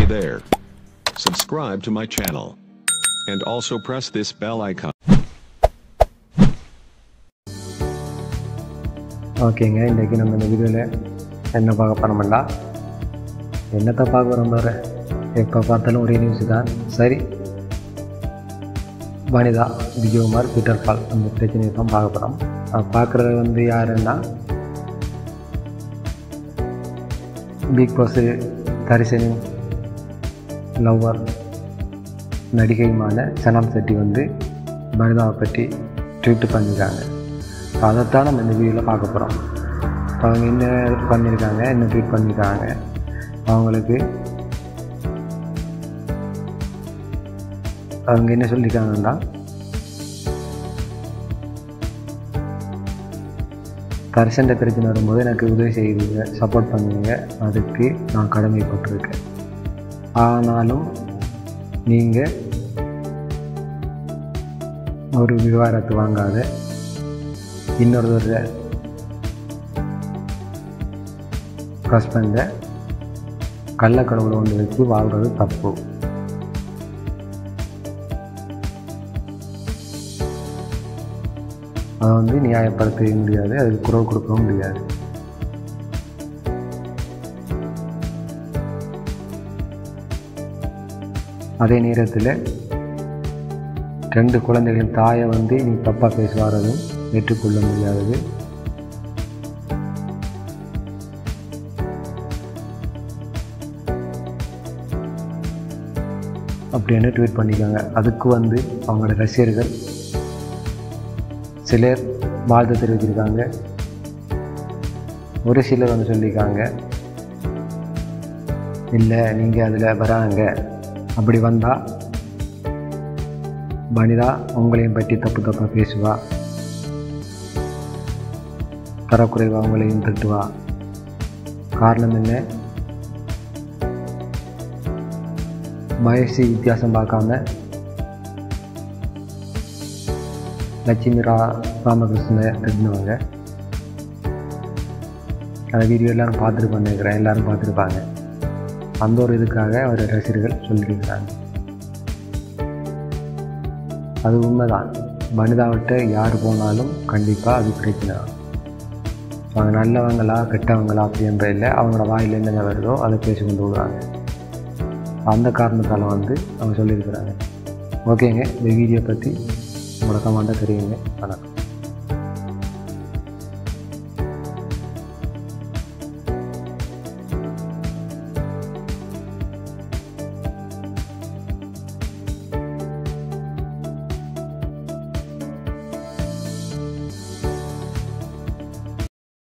Hey there. Subscribe to my channel. And also press this bell icon. ஓகேங்க இன்றைக்கி நம்ம இந்த வீடியோவில் என்ன பார்க்க போகிறோம்டா என்னத்தை பார்க்க போகிறோம் பாரு எப்போ பார்த்தாலும் ஒரே நியூஸ் தான் சரி வனிதா விஜயகுமார் பீட்டர் பால் அந்த பிரச்சனையை தான் பார்க்க போகிறோம் அது பார்க்குறது வந்து யாருன்னா பிக் பாஸ் தரிசனின் லவ்வர் நடிகையுமான சனம் செட்டி வந்து வனிதாவை பற்றி ட்வீட் பண்ணியிருக்காங்க ஸோ அதைத்தான் நம்ம இந்த வீடியோவில் பார்க்க போகிறோம் அவங்க என்ன பண்ணியிருக்காங்க என்ன ட்வீட் பண்ணியிருக்காங்க அவங்களுக்கு அவங்க என்ன சொல்லியிருக்காங்கன்னா தரிசன பிரச்சனை வரும்போது எனக்கு உதவி செய்வீங்க சப்போர்ட் பண்ணுவீங்க அதுக்கு நான் கடமைப்பட்டிருக்கேன் ஆனாலும் நீங்கள் ஒரு விவகாரத்து வாங்காத இன்னொருத்தர் ஹஸ்பண்டை கள்ளக்கடவுளை ஒன்று வச்சு வாழ்கிறது தப்பு அதை வந்து நியாயப்படுத்தவே முடியாது அதுக்கு குரல் கொடுக்கவும் முடியாது அதே நேரத்தில் ரெண்டு குழந்தைகளின் தாயை வந்து நீ தப்பாக பேசுவாரதும் ஏற்றுக்கொள்ள முடியாதது அப்படின்னு ட்வீட் பண்ணிக்காங்க அதுக்கு வந்து அவங்களோட ரசிகர்கள் சிலர் வாழ்த்து தெரிவிச்சிருக்காங்க ஒரு சிலர் வந்து சொல்லியிருக்காங்க இல்லை நீங்கள் அதில் வராங்க அப்படி வந்தால் வனிதா உங்களையும் பற்றி தப்பு தப்பாக பேசுவா தரக்குறைவா உங்களையும் திட்டுவா காரணம் என்ன வயசு வித்தியாசம் பார்க்காம லட்சுமி ரா ராமகிருஷ்ணனை திட்டினவங்க அந்த வீடியோ எல்லாரும் பார்த்துட்டு பண்ணிருக்கிறேன் எல்லாரும் பார்த்துருப்பாங்க அந்த ஒரு இதுக்காக அவர் ரசிகர்கள் சொல்லியிருக்கிறாங்க அது உண்மைதான் வனிதாவிட்ட யார் போனாலும் கண்டிப்பாக அது பிரச்சனை தான் அவங்க நல்லவங்களா கெட்டவங்களா அப்படின்ற இல்லை அவங்களோட வாயில் என்னென்ன வருதோ அதை பேசி கொண்டு விடுவாங்க அந்த காரணத்தால் வந்து அவங்க சொல்லியிருக்கிறாங்க ஓகேங்க இந்த வீடியோ பற்றி உங்களோட கமெண்ட்டாக தெரியுங்க வணக்கம்